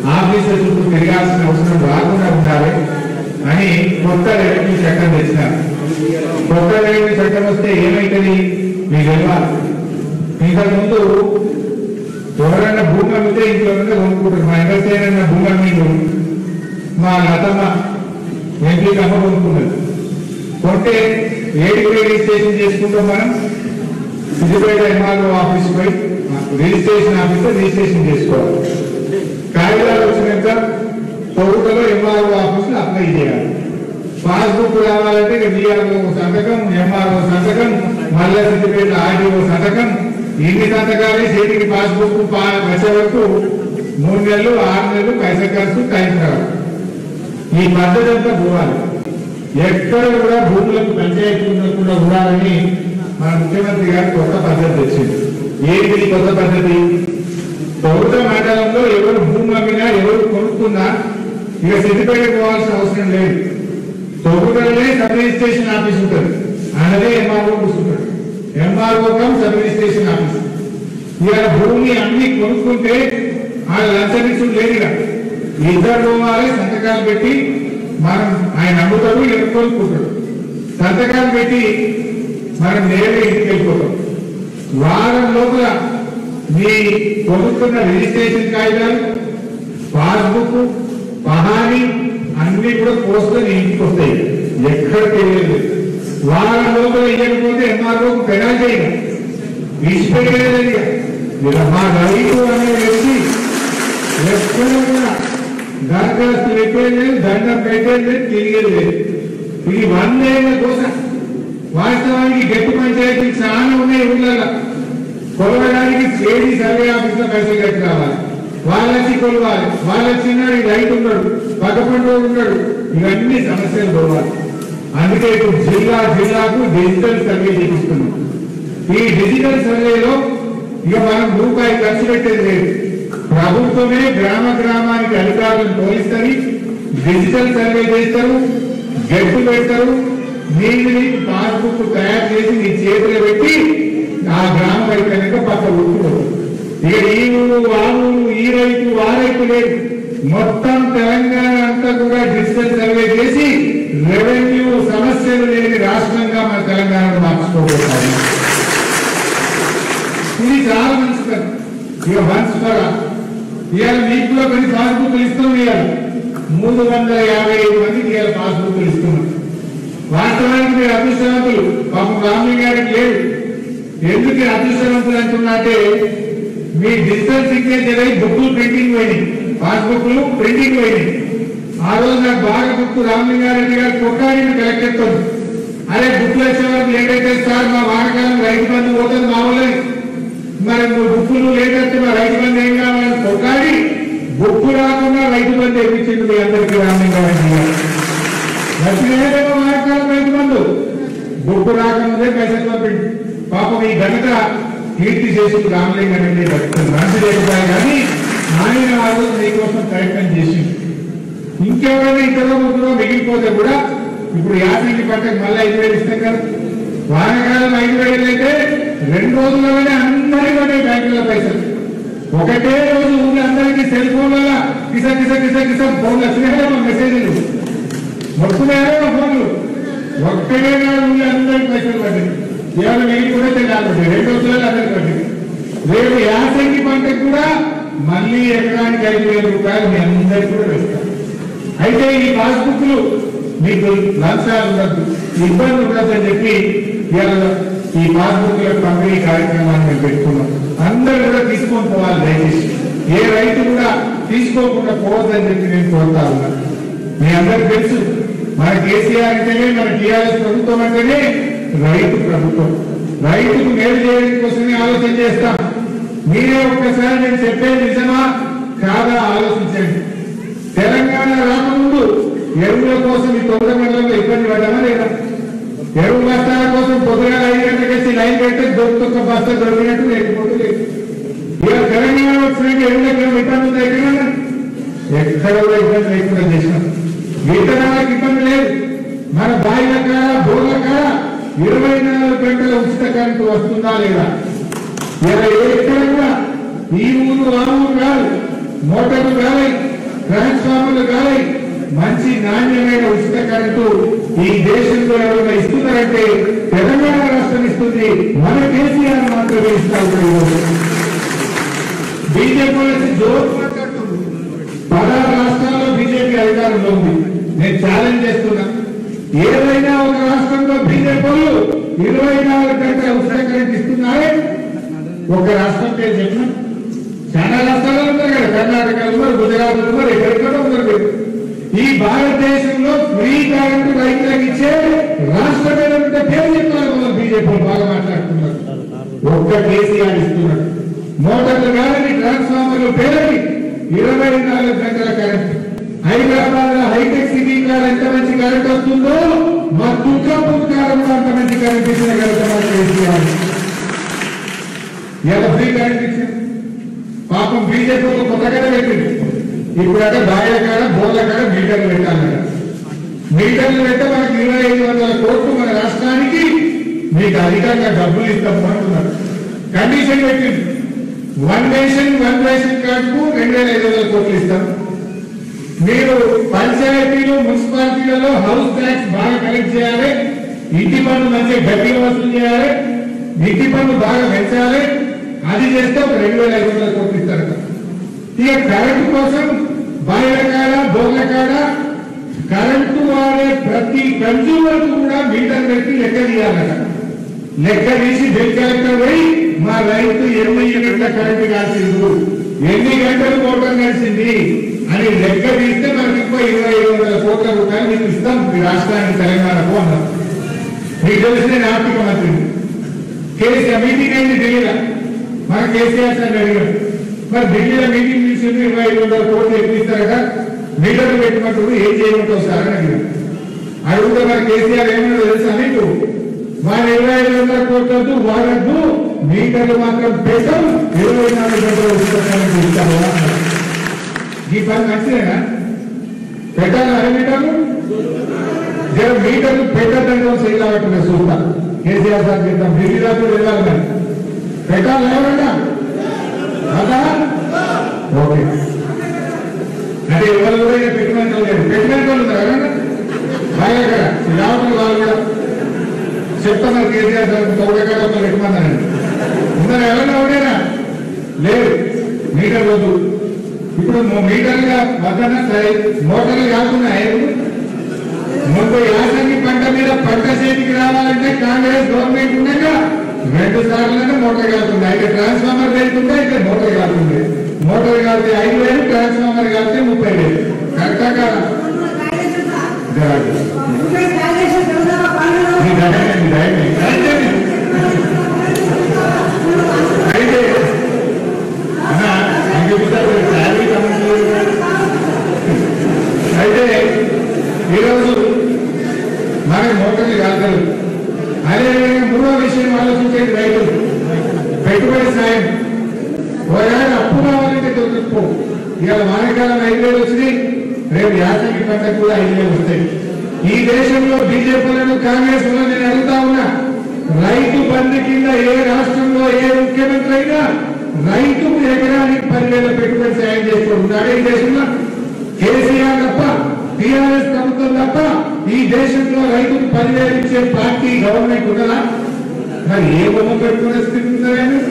ఆఫీసుల చుట్టూ తిరగాల్సిన అవసరం రాకుండా ఉండాలి అని కొత్త రెవెన్యూ చట్టం తెచ్చినారు కొత్త రెవెన్యూ చట్టం వస్తే ఏమైతుంది మీకు తెలియాలి ఇంతకు ముందు ఎవరైనా భూమి అమ్మితే ఇంట్లో ఉంటే కొనుక్కుంటారు మా ఎవరికైనా భూమి అమ్మిండు మా లతమ్మ ఎంపీకి అమ్మ కొనుక్కున్నది కొంటే ఏడు రిజిస్ట్రేషన్ చేసుకుంటాం మనం సిద్దిపేట ఎంఆర్ఓ ఆఫీస్ పోయి రిజిస్ట్రేషన్ ఆఫీస్ రిజిస్ట్రేషన్ చేసుకోవాలి కాగితాలు వచ్చినాక తొగుటలో ఎంఆర్ఓ ఆఫీస్ లో అప్లై చేయాలి పాస్బుక్ రావాలంటే ఇక విఆర్ఓ సంతకం ఎంఆర్ఓ సంతకం మళ్ళా సిద్దిపేట ఆర్డీఓ సంతకం ఇన్ని సంతకాలే చేతికి పాస్బుక్ పా- వచ్చే వరకు మూడు నెలలు ఆరు నెలలు పైసా ఖర్చు టైం రావాలి ఈ పద్ధతి అంతా పోవాలి ఎక్కడ కూడా భూములకు పంచాయతీ ఉండకుండా ఉండాలని మన ముఖ్యమంత్రి గారు కొత్త పద్ధతి తెచ్చింది ఏంటి ఈ కొత్త పద్ధతి ప్రభుత్వ మండలంలో ఎవరు భూమి అమ్మినా ఎవరు కొనుక్కున్నా ఇక సిద్దిపేట పోవాల్సిన అవసరం లేదు తొగుటలోనే సబ్ రిజిస్ట్రేషన్ ఆఫీస్ ఉంటుంది అన్నదే ఎంఆర్ఓ కూర్చుంటాడు MRO come sub registration office ఇవాళ భూమి అన్ని కొనుక్కుంటే ఆ లంచనిచ్చుడు లేదు ఇక ఇద్దరు పోవాలి సంతకాలు పెట్టి మనం ఆయన అమ్ముతాడు ఇలా కొనుక్కుంటాడు సంతకాలు పెట్టి మనం నేరుగా ఇంటికి వెళ్ళిపోతాం వారం లోపల మీ కొనుక్కున్న రిజిస్ట్రేషన్ కాగితాలు పాస్బుక్ పహాని అన్ని కూడా పోస్టులు ఇంటికి వస్తాయి ఎక్కడికి వెళ్ళలేదు వారం లోపల ఇవ్వకపోతే ఎంఆర్ఓ పెనాల్టీ విడిచిపెట్టలేదు ఇలా మా రైతు అనే వ్యక్తి ఎక్కడ కూడా దరఖాస్తు పెట్టేది దండం పెట్టేది తిరిగేది లేదు ఇది వందేళ్ల కోసం వాస్తవానికి గట్టి పంచాయతీలు చాలా ఉన్నాయి ఊళ్ళలో కొలవడానికి చేడి సర్వే ఆఫీస్ లో పైసలు కట్టి రావాలి వాళ్ళకి కొలవాలి వాళ్ళ చిన్నాడు ఈ రైతు ఉన్నాడు పక్కపండు ఉన్నాడు ఇవన్నీ సమస్యలు పోవాలి అందుకే ఇప్పుడు జిల్లా జిల్లాకు డిజిటల్ సర్వే చేపిస్తున్నాం ఈ డిజిటల్ సర్వేలో ఇక మనం రూపాయి ఖర్చు పెట్టేది లేదు ప్రభుత్వమే గ్రామ గ్రామానికి అధికారులను తోలిస్తుంది డిజిటల్ సర్వే చేస్తారు గెట్టు పెడతారు నీకు నీకు పాస్బుక్ తయారు చేసి నీ చేతిలో పెట్టి ఆ గ్రామం అయిపోయాక పక్క ఊరు ఇక ఈ ఊరు ఆ ఊరు ఈ రైతు ఆ రైతు లేదు మొత్తం తెలంగాణ అంతా కూడా డిజిటల్ సర్వే చేసి రెవెన్యూ సమస్యలు లేని రాష్ట్రంగా మన తెలంగాణను మార్చుకోబోతాము ఇది చాలా మంచి పని ఇక వన్స్ కూడా ఇవాళ మీకు కూడా కొన్ని పాస్బుక్లు ఇస్తాం ఇవాళ మూడు వందల యాభై ఐదు మందికి ఇవాళ పాస్బుక్లు ఇస్తున్నాం వాస్తవానికి మీరు అదృష్టవంతులు పాపం రామయ్య గారికి లేదు ఎందుకు ఈ అదృష్టవంతులు అంటున్నా అంటే మీ డిజిటల్ సిగ్నేచర్ అయి బుక్లు ప్రింటింగ్ పోయినాయి పాస్బుక్లు ప్రింటింగ్ పోయినాయి ఆ రోజు నాకు బాగా గుర్తు రామలింగారెడ్డి గారు కొట్టాడిని కలెక్టర్ తో అరే బుక్లు వచ్చే వరకు లేట్ అయితే సార్ మా వానకాలం రైతు బంధు పోతుంది మా ఊళ్ళని మరి నువ్వు బుక్కులు లేదంటే మా రైతు బంధు ఏం కావాలని కొట్టాడి బుక్కు రాకుండా రైతు బంధు ఇప్పించింది మీ అందరికీ రామలింగారెడ్డి గారు వచ్చినేమో వానకాలం రైతు బంధు బుక్కు రాకముందే పైసలు పంపింది పాపం ఈ ఘనత కీర్తి చేసి రామలింగారెడ్డి భక్తులు మంచి లేకపోయా కానీ ఆయన ఆ రోజు మీకోసం ప్రయత్నం చేసింది ఇంకెవరైనా ఇతర ముగ్గురు మిగిలిపోతే కూడా ఇప్పుడు యాసంగి పంటకు మళ్ళీ ఐదు వేలు ఇస్తాం కదా వానకాలం ఐదు వేలు అయితే రెండు రోజుల్లోనే అందరికీ పడ్డాయి బ్యాంకుల పైసలు ఒకటే రోజు ఊళ్ళో అందరికీ సెల్ ఫోన్ల కిస కిస కిస కిస ఫోన్లు వచ్చినాయో మెసేజ్లు వస్తున్నాయో ఫోన్లు ఒక్కడే నాడు ఊళ్ళో అందరికీ పైసలు పడ్డాయి కేవలం నేను కూడా తెలియాలి రెండు రోజులలో అందరికీ పడ్డాయి రేపు యాసంగి పంటకు కూడా మళ్ళీ ఎకరానికి ఐదు వేల రూపాయలు మీ అందరికీ కూడా వేస్తాం అయితే ఈ పాస్బుక్లు మీకు లంచాలు ఉండద్దు ఇబ్బంది ఉండదు అని చెప్పి ఇవాళ ఈ పాస్బుక్ల పంపిణీ కార్యక్రమాన్ని మేము పెట్టుకున్నాం అందరూ కూడా తీసుకొని పోవాలి దయచేసి ఏ రైతు కూడా తీసుకోకుండా పోవద్దని చెప్పి నేను కోరుతా ఉన్నాను మీ అందరికి తెలుసు మన కేసీఆర్ అంటేనే మన టీఆర్ఎస్ ప్రభుత్వం అంటేనే రైతు ప్రభుత్వం రైతుకు మేలు చేయడం కోసమే ఆలోచన చేస్తాం మీరే ఒక్కసారి నేను చెప్పేది నిజమా కాదా ఆలోచించండి తెలంగాణ రాకముందు ఎరువుల కోసం ఈ తొమ్మిది మండలంలో ఇబ్బంది పడ్డామా లేదా ఎరువు బస్తాల కోసం పొద్దుగా ఐదు గంటలకి లైన్ పెడితే దొరుకుతొక్క బస్తా దొరికినట్టు లేకపోతే లేదు ఇవాళ తెలంగాణ వచ్చినాక ఎరువులకు ఏమైనా ఇబ్బంది ఉందా ఎక్కడ ఎక్కడ కూడా ఇబ్బంది లేకుండా చేసినాం విత్తనాలకు ఇబ్బంది లేదు మన బాయిల కాడ బోర్ల కాడ ఇరవై నాలుగు గంటల ఉచిత కరెంటు వస్తుందా లేదా ఇలా ఎక్కడ కూడా ఈ ఊరు ఆ ఊరు కాదు మోటార్లు కాదు ట్రాన్స్ఫార్మర్లు కావాలి మంచి నాణ్యమైన ఉచిత కరెంటు ఈ దేశంలో ఎవరైనా ఇస్తున్నారంటే తెలంగాణ రాష్ట్రం ఇస్తుంది మన కేసీఆర్ మాత్రమే ఇస్తా ఉన్నాడు ఈరోజు. బీజేపీ వాళ్ళకి జోరు మాట్లాడుతుంది పదహారు రాష్ట్రాల్లో బీజేపీ అధికారంలో ఉంది నేను ఛాలెంజ్ చేస్తున్నా ఏదైనా ఒక రాష్ట్రంలో బీజేపీ వాళ్ళు ఇరవై నాలుగు గంటల ఉచిత కరెంట్ ఇస్తున్నారే ఒక రాష్ట్రం పేరు చెప్పిన చాలా రాష్ట్రాలు ఉన్నారు కదా కర్ణాటక ఉన్నారు గుజరాత్ ఉన్నారు ఎక్కడెక్కడ ఉన్నారు మీరు. ఈ భారతదేశంలో ఫ్రీ కరెంట్ రైతులకు ఇచ్చే రాష్ట్రం ఏదంటే పేరు చెప్తున్నారు మనం బీజేపీ బాగా మాట్లాడుతున్నారు ఒక్క కేసీఆర్ ఇస్తున్నాడు మోటార్లు కాదని ట్రాన్స్ఫార్మర్లు పేరని ఇరవై నాలుగు గంటల కరెంట్ హైదరాబాద్ లో హైటెక్ సిటీ కాడ ఎంత మంచి కరెంట్ వస్తుందో మా దుర్గాపూర్ కాలంలో అంత మంచి కరెంట్ ఇచ్చిన కరెంట్ మా కేసీఆర్ ఇలా ఫ్రీ కరెంట్ ఇచ్చింది పాపం బీజేపీ ఒక కొత్తగానే పెట్టింది ఇప్పుడు అంటే బాయిల కాడ బోర్ల కాడ మీటర్లు పెట్టాలట మీటర్లు పెడితే మనకి ఇరవై ఐదు వందల కోట్లు మన రాష్ట్రానికి మీకు అధికంగా డబ్బులు ఇస్తాము అంటున్నారు కండిషన్ పెట్టింది వన్ నేషన్ వన్ రేషన్ కార్డుకు రెండు వేల ఐదు వందల కోట్లు ఇస్తాం మీరు పంచాయతీలు మున్సిపాలిటీలలో హౌస్ ట్యాక్స్ బాగా కలెక్ట్ చేయాలి ఇంటి పన్ను మంచిగా గట్టిగా వసూలు చేయాలి ఇంటి పన్ను బాగా పెంచాలి అది చేస్తే ఒక రెండు వేల ఐదు వందల కోట్లు ఇస్తారట ఇక కరెంటు కోసం బాయిల కాడ బోర్ల కాడ కరెంటు వాడే ప్రతి కన్జ్యూమర్ కూడా మీటర్ పెట్టి లెక్క తీయాలట లెక్క తీసి బిల్ కలెక్టర్ పోయి మా రైతు ఎన్ని యూనిట్ల కరెంటు కాల్చిండు ఎన్ని గంటలు మోటార్ నడిచింది అని లెక్క తీస్తే మనకి ఇంకో ఇరవై ఐదు వందల కోట్ల రూపాయలు మీకు ఇస్తాం మీ రాష్ట్రానికి తెలంగాణకు అన్నారు మీకు తెలిసిన నేను ఆర్థిక మంత్రిని కేసీఆర్ మీటింగ్ అయింది ఢిల్లీలో మన కేసీఆర్ సార్ అడిగారు మరి ఢిల్లీలో మీటింగ్ తీసుకుని ఇరవై ఐదు వందల కోట్లు ఎక్కువ ఇస్తారట మీటర్లు పెట్టమంటారు ఏం చేయమంటావు సార్ అని అడిగారు అడిగితే మరి కేసీఆర్ ఏమన్నా తెలుసా మీకు వారి ఇరవై ఐదు వందల కోట్లతో వాడద్దు మీటర్లు మాత్రం పెట్టం ఇరవై నాలుగు గంటల ఉచితంగా ఇస్తాము అన్నారు. ఈ పని మంచిదేనా పెట్టాలి అరే మీటర్లు జర మీటర్లు పెట్టద్దంటే సైలా పట్టిన చూస్తా కేసీఆర్ సార్ చెప్తాం ఢిల్లీ దాకా వెళ్ళాలి మరి పెట్టాలి ఎవరన్నా కదా ఓకే అంటే ఎవరు కూడా ఇక పెట్టినంత లేదు పెట్టినంత ఉన్నారు ఎవరన్నా బాగా కదా రావడం వాళ్ళు కూడా చెప్తున్నారు కేసీఆర్ సార్ తొడగడ పెట్టమన్నారండి ఉన్నారు ఎవరన్నా ఉండేనా లేదు మీటర్ వద్దు ఇప్పుడు మో- మీటర్లుగా వద్దన సరే మోటార్లు కాకుండా ఐదు ముందు యాసంగి పంట మీద పంట చేతికి రావాలంటే కాంగ్రెస్ గవర్నమెంట్ ఉండగా రెండు సార్లు మోటార్ కాలుతుంది అయితే ట్రాన్స్ఫార్మర్ వెళ్తుంటే అయితే మోటార్ కాలుతుంది మోటార్ కాలితే ఐదు వేలు ట్రాన్స్ఫార్మర్ కాలితే ముప్పై వేలు కరెక్టా కాదా జరగదు. మీ దయనే, మీ దయనే. అయితే అయితే అన్న, ఇంక ఇప్పుడు శాలరీ కమిషన్ అయితే ఈరోజు మనకి మోటార్లు కాదు అదేవిధంగా మూడో విషయం ఆలోచించేది రైతులు పెట్టుబడి సాయం ఒకవేళ అప్పు కావాలంటే దొరకకపో ఇవాళ వానకాలం ఐదు వేలు వచ్చినాయి రేపు యాసంగి పంటకు కూడా ఐదు వేలు వస్తాయి ఈ దేశంలో బీజేపీలను కాంగ్రెస్ లో నేను అడుగుతా ఉన్నా రైతు బంధు కింద ఏ రాష్ట్రంలో ఏ ముఖ్యమంత్రి అయినా రైతుకు ఎకరానికి పదివేల పెట్టుబడి సాయం చేసుకుంటున్నాడు ఈ దేశంలో కేసీఆర్ తప్ప టీఆర్ఎస్ ప్రభుత్వం తప్ప ఈ దేశంలో రైతుకు పదివేలు ఇచ్చే పార్టీ గవర్నమెంట్ ఉన్నదా మరి ఏ బొమ్మ పెట్టుకునే స్థితి ఉందా